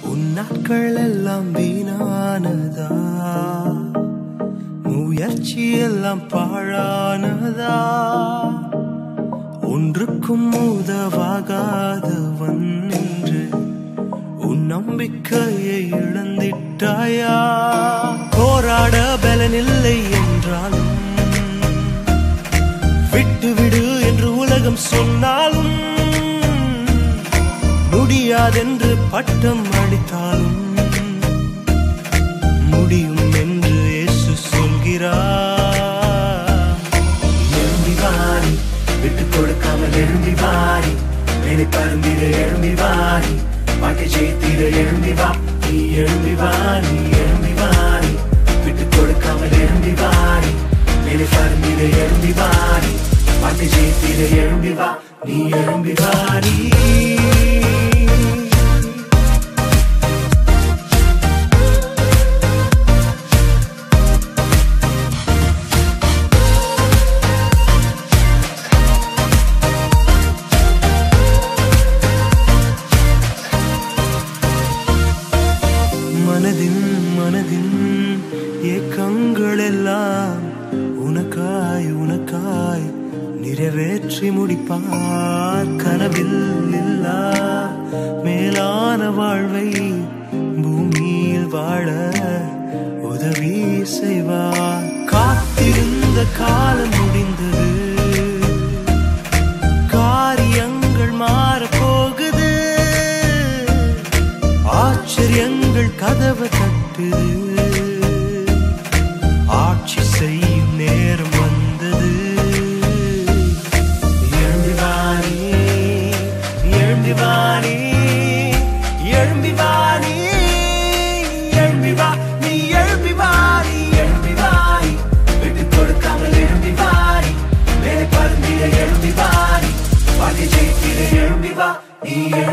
உன் நாட்கள் எல்லாம் வீணானதா முயற்சி எல்லாம் பாழானதா ஒன்றுக்கும் உதவாகாதவன் என்று உன் நம்பிக்கையை இழந்திட்டாயா போராட பலனில்லை என்றாலும் விட்டு விடு என்று உலகம் சொன்னாலும் முடியாதென்று பட்டம் அடித்தாலும் முடியும் என்று இயேசு சொல்கிறார் எழும்பி வாரி விட்டு கொடுக்காமல் எழும்பி வாரி மேலே பறந்திட எழும்பி வாரி வாழ்க்கை ஜெயித்திட எழும்பி வா நீ எழும்பி வா நீ எழும்பி வாரி விட்டு கொடுக்காமல் எழும்பி வாரி மேலே பறந்திட எழும்பி வாரி வாழ்க்கை ஜெயித்திட எழும்பி வா நீ எழும்பி வாரி மனதின் மனதின் ஏக்கங்கள் எல்லாம் உனக்காய் உனக்காய் நிறைவேற்றி முடிப்பார் கனவில் இல்லா மேலான வாழ்வை பூமியில் வாழ உதவி செய்வார் காத்திருந்த காலம் முடிந்தது காரியங்கள் மாறப் போகுது ஆச்சரியங்கள் கதவு தட்டுது ஆட்சி செய்யும் நேரம் வந்தது எழும்பி வாணி எழும்பி வாணி எழும்பி வாணி எழும்பி வா நீ எழும்பி வாணி எழும்பி வாரி விட்டு கொடுக்காமல் எழும்பி வாரி மேலே பறந்திட எழும்பி வாரி வாழ்க்கை ஜெயித்திட எழும்பி வா நீ எழும்பி